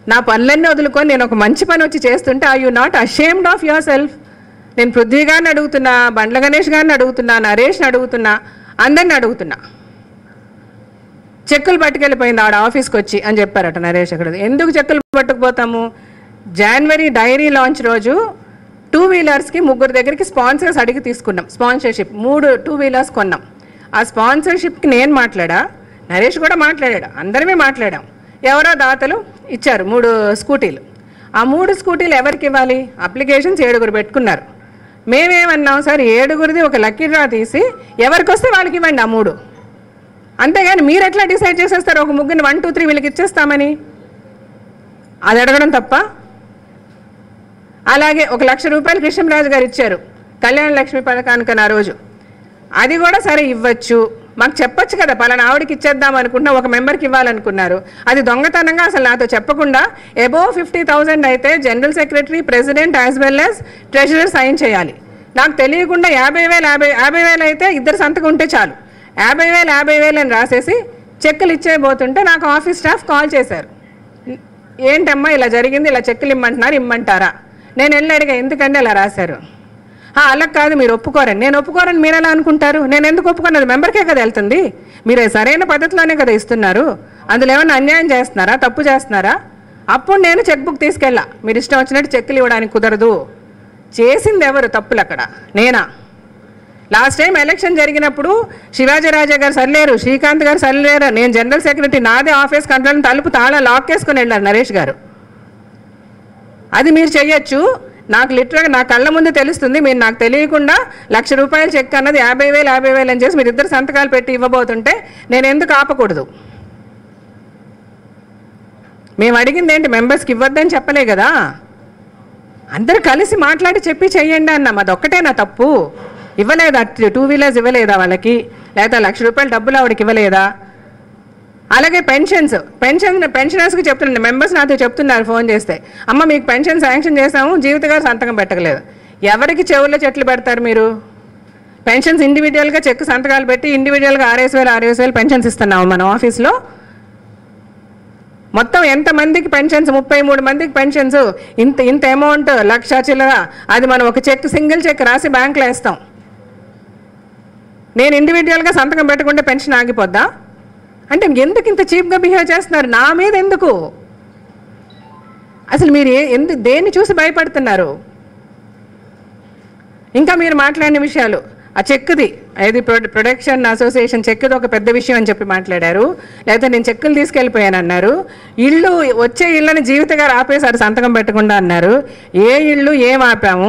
నా పనులన్నీ వదులుకొని నేను ఒక మంచి పని వచ్చి చేస్తుంటే I you not ashamed of yourself నేను పృథ్వీ గారిని అడుగుతున్నా బండ్ల గణేష్ గారిని అడుగుతున్నా నరేష్ని అడుగుతున్నా అందరిని అడుగుతున్నా చెక్కులు పట్టుకెళ్ళిపోయింది ఆడ ఆఫీస్కి వచ్చి అని చెప్పారట నరేష్ అక్కడ ఎందుకు చెక్కులు పట్టుకుపోతాము జనవరి డైరీ లాంచ్ రోజు టూ వీలర్స్కి ముగ్గురు దగ్గరికి స్పాన్సర్స్ అడిగి తీసుకున్నాం స్పాన్సర్షిప్ మూడు టూ వీలర్స్ కొన్నాం ఆ స్పాన్సర్షిప్కి నేను మాట్లాడా నరేష్ కూడా మాట్లాడాడు అందరమే మాట్లాడాం ఎవరో దాతలు ఇచ్చారు మూడు స్కూటీలు ఆ మూడు స్కూటీలు ఎవరికి ఇవ్వాలి అప్లికేషన్స్ ఏడుగురు పెట్టుకున్నారు మేమేమన్నాం సార్ ఏడుగురిది ఒక లక్కీ డ్రా తీసి ఎవరికి వస్తే వాళ్ళకి ఇవ్వండి ఆ మూడు అంతేగాని మీరు ఎట్లా డిసైడ్ చేసేస్తారు ఒక ముగ్గురిని వన్ టూ త్రీ వీళ్ళకి ఇచ్చేస్తామని అది అడగడం తప్ప అలాగే ఒక లక్ష రూపాయలు కృష్ణరాజు గారు ఇచ్చారు కళ్యాణ లక్ష్మి పథకానికి ఆ రోజు అది కూడా సరే ఇవ్వచ్చు మాకు చెప్పొచ్చు కదా పలానా ఆవిడకి ఇచ్చేద్దాం అనుకుంటున్నా ఒక మెంబర్కి ఇవ్వాలనుకున్నారు అది దొంగతనంగా అసలు నాతో చెప్పకుండా ఎబోవ్ ఫిఫ్టీ థౌజండ్ అయితే general secretary president as well as treasurer sign చేయాలి నాకు తెలియకుండా యాభై వేలు యాభై యాభై వేలు అయితే ఇద్దరు సంతకం ఉంటే చాలు యాభై వేలు యాభై వేలు అని రాసేసి చెక్కులు ఇచ్చేయబోతుంటే నాకు ఆఫీస్ స్టాఫ్ కాల్ చేశారు ఏంటమ్మా ఇలా జరిగింది ఇలా చెక్కులు ఇమ్మంటున్నారు ఇమ్మంటారా నేను వెళ్ళి అడిగా ఎందుకంటే ఇలా రాశారు "ఆ, అలా కాదు మీరు ఒప్పుకోరని నేను ఒప్పుకోరని మీరు ఎలా అనుకుంటారు నేను ఎందుకు ఒప్పుకున్నది మెంబర్కే కదా వెళ్తుంది మీరు సరైన పద్ధతిలోనే కదా ఇస్తున్నారు అందులో ఏమైనా అన్యాయం చేస్తున్నారా తప్పు చేస్తున్నారా అప్పుడు నేను చెక్ బుక్ తీసుకెళ్ళా మీరు ఇష్టం వచ్చినట్టు చెక్కులు ఇవ్వడానికి కుదరదు చేసింది ఎవరు తప్పులు అక్కడ నేనా లాస్ట్ టైం ఎలక్షన్ జరిగినప్పుడు శివాజీరాజా గారు సరిలేరు శ్రీకాంత్ గారు సరిలేరు నేను జనరల్ సెక్రటరీ నాదే ఆఫీస్ కంట్రోల్ తలుపు తాళా లాక్ వేసుకొని వెళ్ళారు నరేష్ గారు అది మీరు చెయ్యొచ్చు నాకు లిటరల్గా నా కళ్ళ ముందు తెలుస్తుంది మీరు నాకు తెలియకుండా లక్ష రూపాయల చెక్ అన్నది యాభై వేలు యాభై వేలు అని చేసి మీరు ఇద్దరు సంతకాలు పెట్టి ఇవ్వబోతుంటే నేను ఎందుకు ఆపకూడదు మేము అడిగింది ఏంటి మెంబర్స్కి ఇవ్వద్దని చెప్పలే కదా అందరు కలిసి మాట్లాడి చెప్పి చెయ్యండి అన్నాం అదొక్కటే నా తప్పు ఇవ్వలేదా టూ వీలర్స్ ఇవ్వలేదా వాళ్ళకి లేదా లక్ష రూపాయలు డబ్బులు ఆవిడకి ఇవ్వలేదా అలాగే పెన్షన్స్ పెన్షన్ పెన్షనర్స్కి చెప్తున్నాను మెంబర్స్ నాతో చెప్తున్నారు ఫోన్ చేస్తే అమ్మ మీకు పెన్షన్ శాంక్షన్ చేసాము జీవిత గారు సంతకం పెట్టగలేదు ఎవరికి చెవుల్లో చెట్లు పెడతారు మీరు పెన్షన్స్ ఇండివిజువల్గా చెక్ సంతకాలు పెట్టి ఇండివిజువల్గా ఆరేసి వేలు ఆరేసి వేలు పెన్షన్స్ ఇస్తున్నాము మన ఆఫీస్లో మొత్తం ఎంతమందికి పెన్షన్స్ ముప్పై మూడు మందికి పెన్షన్స్ ఇంత ఇంత అమౌంట్ లక్ష చిల్లర అది మనం ఒక చెక్ సింగిల్ చెక్ రాసి బ్యాంక్లో వేస్తాం నేను ఇండివిజువల్గా సంతకం పెట్టుకుంటే పెన్షన్ ఆగిపోద్దా అంటే ఎందుకు ఇంత చీప్గా బిహేవ్ చేస్తున్నారు నా మీద ఎందుకు అసలు మీరు ఏ ఎందు దేన్ని చూసి భయపడుతున్నారు ఇంకా మీరు మాట్లాడిన విషయాలు ఆ చెక్ది ఏది ప్రొ- ప్రొడక్షన్ అసోసియేషన్ చెక్ది ఒక పెద్ద విషయం అని చెప్పి మాట్లాడారు లేకపోతే నేను చెక్కులు తీసుకెళ్ళిపోయాను అన్నారు ఇల్లు వచ్చే ఇళ్ళని జీవిత గారు ఆపేశారు సంతకం పెట్టకుండా అన్నారు ఏ ఇల్లు ఏం ఆపాము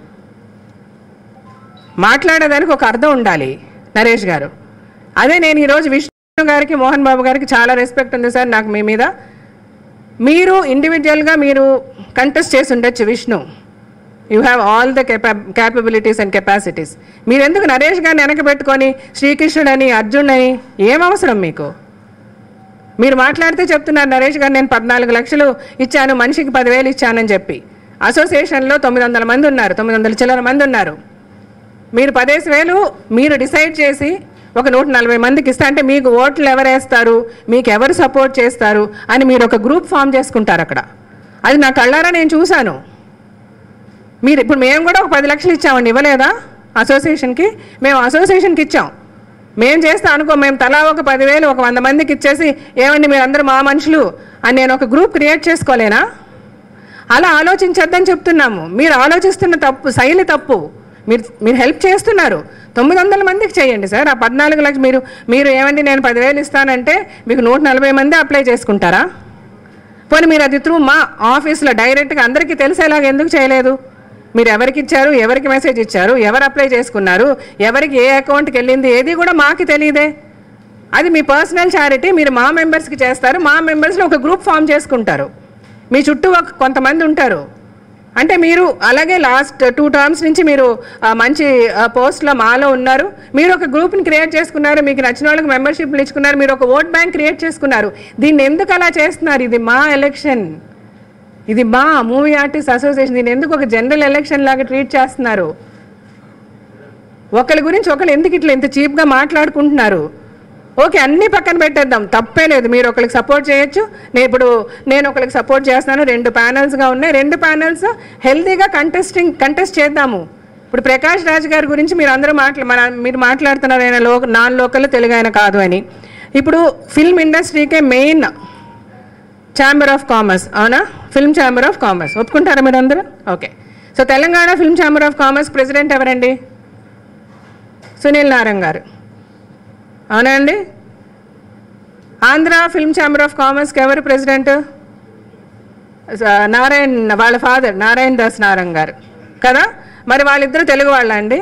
మాట్లాడేదానికి ఒక అర్థం ఉండాలి నరేష్ గారు అదే నేను ఈరోజు విష్ణు గారికి మోహన్ బాబు గారికి చాలా రెస్పెక్ట్ ఉంది సార్ నాకు మీ మీద మీరు ఇండివిజువల్గా మీరు కంటెస్ట్ చేసి ఉండొచ్చు Vishnu you have all the capa capabilities and capacities మీరు ఎందుకు నరేష్ గారిని వెనక పెట్టుకొని శ్రీకృష్ణుడని అర్జున్ అని ఏం అవసరం మీకు మీరు మాట్లాడితే చెప్తున్నారు నరేష్ గారు నేను పద్నాలుగు లక్షలు ఇచ్చాను మనిషికి పదివేలు ఇచ్చానని చెప్పి అసోసియేషన్లో తొమ్మిది వందల మంది ఉన్నారు తొమ్మిది వందల చిల్లర మంది ఉన్నారు మీరు పదేసి వేలు మీరు డిసైడ్ చేసి ఒక నూట నలభై మందికి ఇస్తా అంటే మీకు ఓట్లు ఎవరు వేస్తారు మీకు ఎవరు సపోర్ట్ చేస్తారు అని మీరు ఒక గ్రూప్ ఫామ్ చేసుకుంటారు అక్కడ అది నా కళ్ళారా నేను చూశాను మీరు ఇప్పుడు మేము కూడా ఒక పది లక్షలు ఇచ్చామండి ఇవ్వలేదా అసోసియేషన్కి మేము అసోసియేషన్కి ఇచ్చాం మేము చేస్తే అనుకో మేము తలా ఒక పదివేలు ఒక వంద మందికి ఇచ్చేసి ఏమండి మీరందరూ మా మనుషులు అని నేను ఒక గ్రూప్ క్రియేట్ చేసుకోలేనా అలా ఆలోచించొద్దని చెప్తున్నాము మీరు ఆలోచిస్తున్న తప్పు శైలి తప్పు మీరు మీరు హెల్ప్ చేస్తున్నారు తొమ్మిది వందల మందికి చేయండి సార్ ఆ పద్నాలుగు లక్షలు మీరు మీరు ఏమండి నేను పదివేలు ఇస్తానంటే మీకు నూట నలభై మంది అప్లై చేసుకుంటారా పోనీ మీరు అది త్రూ మా ఆఫీస్లో డైరెక్ట్గా అందరికీ తెలిసేలాగా ఎందుకు చేయలేదు మీరు ఎవరికి ఇచ్చారు ఎవరికి మెసేజ్ ఇచ్చారు ఎవరు అప్లై చేసుకున్నారు ఎవరికి ఏ అకౌంట్కి వెళ్ళింది ఏది కూడా మాకు తెలియదే అది మీ పర్సనల్ చారిటీ మీరు మా మెంబర్స్కి చేస్తారు మా మెంబర్స్లో ఒక గ్రూప్ ఫామ్ చేసుకుంటారు మీ చుట్టూ ఒక కొంతమంది ఉంటారు అంటే మీరు అలాగే లాస్ట్ టూ టర్మ్స్ నుంచి మీరు ఆ, మంచి పోస్ట్లో మాలో ఉన్నారు మీరు ఒక గ్రూప్ని క్రియేట్ చేసుకున్నారు మీకు నచ్చిన వాళ్ళకి మెంబర్షిప్లు ఇచ్చుకున్నారు మీరు ఒక ఓట్ బ్యాంక్ క్రియేట్ చేసుకున్నారు దీన్ని ఎందుకు అలా చేస్తున్నారు ఇది మా ఎలక్షన్ ఇది మా మూవీ ఆర్టిస్ట్ అసోసియేషన్ దీన్ని ఎందుకు ఒక జనరల్ ఎలక్షన్ లాగా ట్రీట్ చేస్తున్నారు ఒకరి గురించి ఒకరు ఎందుకు ఇట్లా ఇంత చీప్గా మాట్లాడుకుంటున్నారు ఓకే అన్ని పక్కన పెట్టేద్దాం తప్పే లేదు మీరు ఒకరికి సపోర్ట్ చేయొచ్చు నేను ఇప్పుడు నేను ఒకరికి సపోర్ట్ చేస్తున్నాను రెండు ప్యానల్స్గా ఉన్నాయి రెండు ప్యానల్స్ హెల్తీగా కంటెస్టింగ్ కంటెస్ట్ చేద్దాము ఇప్పుడు ప్రకాష్ రాజ్ గారి గురించి మీరు అందరూ మాట్లా మన మీరు మాట్లాడుతున్నారు ఆయన లో నాన్ లోకల్ తెలుగు ఆయన కాదు అని ఇప్పుడు ఫిల్మ్ ఇండస్ట్రీకే మెయిన్ ఛాంబర్ ఆఫ్ కామర్స్ అవునా ఫిల్మ్ ఛాంబర్ ఆఫ్ కామర్స్ ఒప్పుకుంటారా మీరు అందరూ okay so Telangana film chamber of commerce president ఎవరండి సునీల్ నారాయణ్ గారు అవునా అండి ఆంధ్ర ఫిల్మ్ ఛాంబర్ ఆఫ్ కామర్స్కి ఎవరు ప్రెసిడెంట్ స- నారాయణ్ వాళ్ళ ఫాదర్ నారాయణ్ దాస్ నారాయణ్ గారు కదా మరి వాళ్ళిద్దరూ తెలుగు వాళ్ళ అండి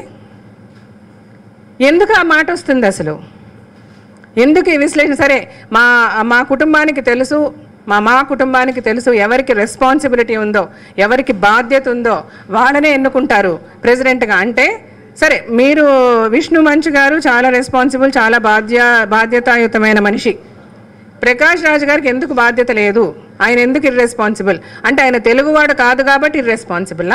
ఎందుకు ఆ మాట వస్తుంది అసలు ఎందుకు ఈ విశ్లేషణ సరే మా మా కుటుంబానికి తెలుసు మా మా కుటుంబానికి తెలుసు ఎవరికి రెస్పాన్సిబిలిటీ ఉందో ఎవరికి బాధ్యత ఉందో వాళ్ళనే ఎన్నుకుంటారు ప్రెసిడెంట్గా అంటే సరే మీరు విష్ణు మంచు గారు చాలా రెస్పాన్సిబుల్ చాలా బాధ్య బాధ్యతాయుతమైన మనిషి ప్రకాష్ రాజు గారికి ఎందుకు బాధ్యత లేదు ఆయన ఎందుకు ఇర్రెస్పాన్సిబుల్ అంటే ఆయన తెలుగువాడు కాదు కాబట్టి ఇర్రెస్పాన్సిబుల్లా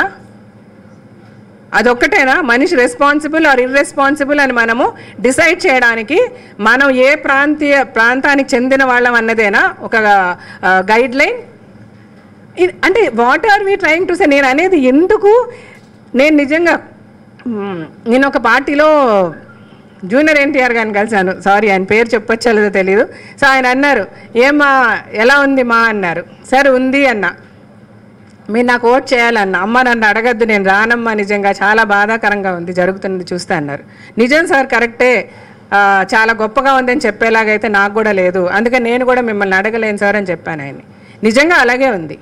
అదొక్కటేనా మనిషి రెస్పాన్సిబుల్ ఆర్ ఇర్రెస్పాన్సిబుల్ అని మనము డిసైడ్ చేయడానికి మనం ఏ ప్రాంతీయ ప్రాంతానికి చెందిన వాళ్ళం అన్నదేనా ఒక గైడ్ లైన్ అంటే what are we trying to say నేను అనేది ఎందుకు నేను నిజంగా మ్, నేను ఒక పార్టీలో జూనియర్ ఎన్టీఆర్ గారిని కలిశాను సారీ ఆయన పేరు చెప్పొచ్చో లేదో తెలియదు సో ఆయన అన్నారు ఏమా ఎలా ఉంది మా అన్నారు సరే ఉంది అన్నా మీరు నాకు ఓట్ చేయాలన్న అమ్మ నన్ను అడగద్దు నేను రానమ్మా నిజంగా చాలా బాధాకరంగా ఉంది జరుగుతున్నది చూస్తే అన్నారు నిజం సార్ కరెక్టే ఆ, చాలా గొప్పగా ఉందని చెప్పేలాగైతే నాకు కూడా లేదు అందుకని నేను కూడా మిమ్మల్ని అడగలేను సార్ అని చెప్పాను ఆయన్ని నిజంగా అలాగే ఉంది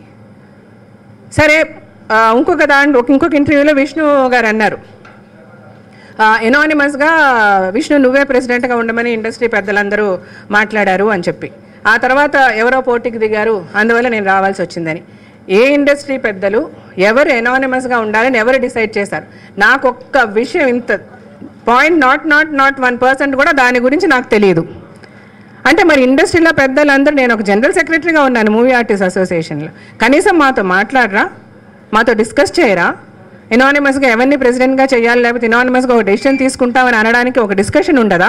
సరే ఆ, ఇంకొక దాంట్లో ఇంకొక ఇంటర్వ్యూలో విష్ణు గారు అన్నారు ఎనానిమస్గా విష్ణు నువ్వే ప్రెసిడెంట్గా ఉండమని ఇండస్ట్రీ పెద్దలందరూ మాట్లాడారు అని చెప్పి ఆ తర్వాత ఎవరో పోటీకి దిగారు అందువల్ల నేను రావాల్సి వచ్చిందని ఏ ఇండస్ట్రీ పెద్దలు ఎవరు ఎనానిమస్గా ఉండాలని ఎవరు డిసైడ్ చేశారు నాకు ఒక్క విషయం ఇంత point not not not one percent కూడా దాని గురించి నాకు తెలియదు అంటే మరి ఇండస్ట్రీలో పెద్దలందరూ నేను ఒక జనరల్ సెక్రటరీగా ఉన్నాను మూవీ ఆర్టిస్ట్ అసోసియేషన్లో కనీసం మాతో మాట్లాడరా మాతో డిస్కస్ చేయరా ఎనానిమస్గా ఎవరిని ప్రెసిడెంట్గా చేయాలి లేకపోతే ఎనానిమస్గా ఒక డెసిషన్ తీసుకుంటామని అనడానికి ఒక డిస్కషన్ ఉండదా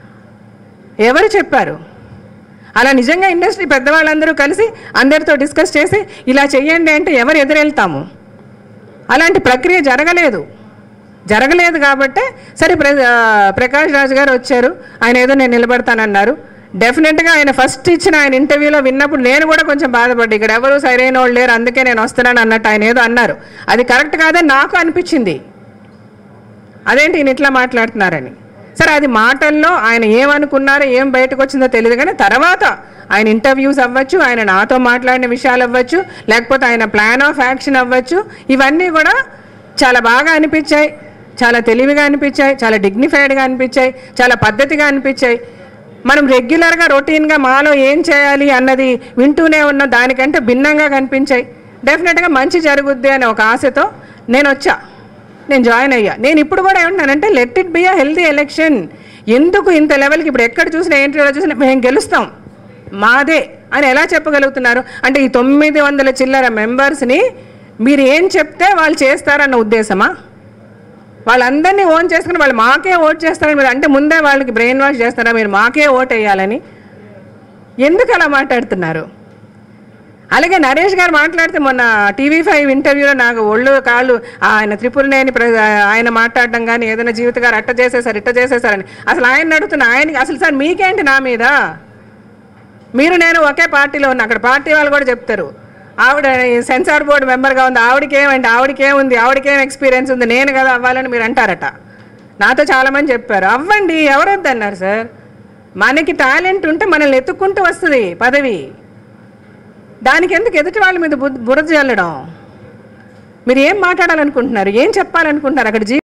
ఎవరు చెప్పారు అలా నిజంగా ఇండస్ట్రీ పెద్దవాళ్ళందరూ కలిసి అందరితో డిస్కస్ చేసి ఇలా చెయ్యండి అంటే ఎవరు ఎదురెళ్తాము అలాంటి ప్రక్రియ జరగలేదు జరగలేదు కాబట్టే సరే ప్ర ఆ, ప్రకాష్ రాజు గారు వచ్చారు ఆయన ఏదో నేను నిలబడతానన్నారు డెఫినెట్గా ఆయన ఫస్ట్ ఇచ్చిన ఆయన ఇంటర్వ్యూలో విన్నప్పుడు నేను కూడా కొంచెం బాధపడ్డా ఇక్కడ ఎవరు సరైన వాళ్ళు లేరు అందుకే నేను వస్తున్నాను అన్నట్టు ఆయన ఏదో అన్నారు అది కరెక్ట్ కాదని నాకు అనిపించింది అదేంటి ఈయన ఇట్లా మాట్లాడుతున్నారని సరే అది మాటల్లో ఆయన ఏమనుకున్నారో ఏం బయటకు వచ్చిందో తెలియదు కానీ తర్వాత ఆయన ఇంటర్వ్యూస్ అవ్వచ్చు ఆయన నాతో మాట్లాడిన విషయాలు అవ్వచ్చు లేకపోతే ఆయన ప్లాన్ ఆఫ్ యాక్షన్ అవ్వచ్చు ఇవన్నీ కూడా చాలా బాగా అనిపించాయి చాలా తెలివిగా అనిపించాయి చాలా డిగ్నిఫైడ్గా అనిపించాయి చాలా పద్ధతిగా అనిపించాయి మనం రెగ్యులర్గా రొటీన్గా మాలో ఏం చేయాలి అన్నది వింటూనే ఉన్న దానికంటే భిన్నంగా కనిపించాయి డెఫినెట్గా మంచి జరుగుద్ది అనే ఒక ఆశతో నేను వచ్చా నేను జాయిన్ అయ్యా నేను ఇప్పుడు కూడా ఏమంటున్నానంటే let it be a healthy election ఎందుకు ఇంత లెవెల్కి ఇప్పుడు ఎక్కడ చూసినా ఏంటి చూసినా మేము గెలుస్తాం మాదే అని ఎలా చెప్పగలుగుతున్నారు అంటే ఈ తొమ్మిది వందల చిల్లర మెంబర్స్ని మీరు ఏం చెప్తే వాళ్ళు చేస్తారన్న ఉద్దేశమా వాళ్ళందరినీ ఓన్ చేసుకుని వాళ్ళు మాకే ఓట్ చేస్తారని మీరు అంటే ముందే వాళ్ళకి బ్రెయిన్ వాష్ చేస్తారా మీరు మాకే ఓట్ వేయాలని ఎందుకు అలా మాట్లాడుతున్నారు అలాగే నరేష్ గారు మాట్లాడితే మొన్న టీవీ ఫైవ్ ఇంటర్వ్యూలో నాకు ఒళ్ళు కాళ్ళు ఆయన త్రిపురనేని ప్ర ఆయన మాట్లాడడం కానీ ఏదైనా జీవిత గారు అట్ట చేసేసారు ఇట్ట చేసేసారని అసలు ఆయన అడుగుతున్నా ఆయనకి అసలు సార్ మీకేంటి నా మీద మీరు నేను ఒకే పార్టీలో ఉన్నా అక్కడ పార్టీ వాళ్ళు కూడా చెప్తారు ఆవిడ సెన్సార్ బోర్డు మెంబర్గా ఉంది ఆవిడకి ఏమండి ఆవిడకి ఏముంది ఆవిడకి ఏం ఎక్స్పీరియన్స్ ఉంది నేను కదా అవ్వాలని మీరు అంటారట నాతో చాలామంది చెప్పారు అవ్వండి ఎవరు వద్దన్నారు సార్ మనకి టాలెంట్ ఉంటే మనల్ని ఎత్తుక్కుంటూ వస్తుంది పదవి దానికి ఎందుకు ఎదుటి వాళ్ళ మీద బుద్ధ- బురద చల్లడం మీరు ఏం మాట్లాడాలనుకుంటున్నారు ఏం చెప్పాలనుకుంటున్నారు అక్కడ జీ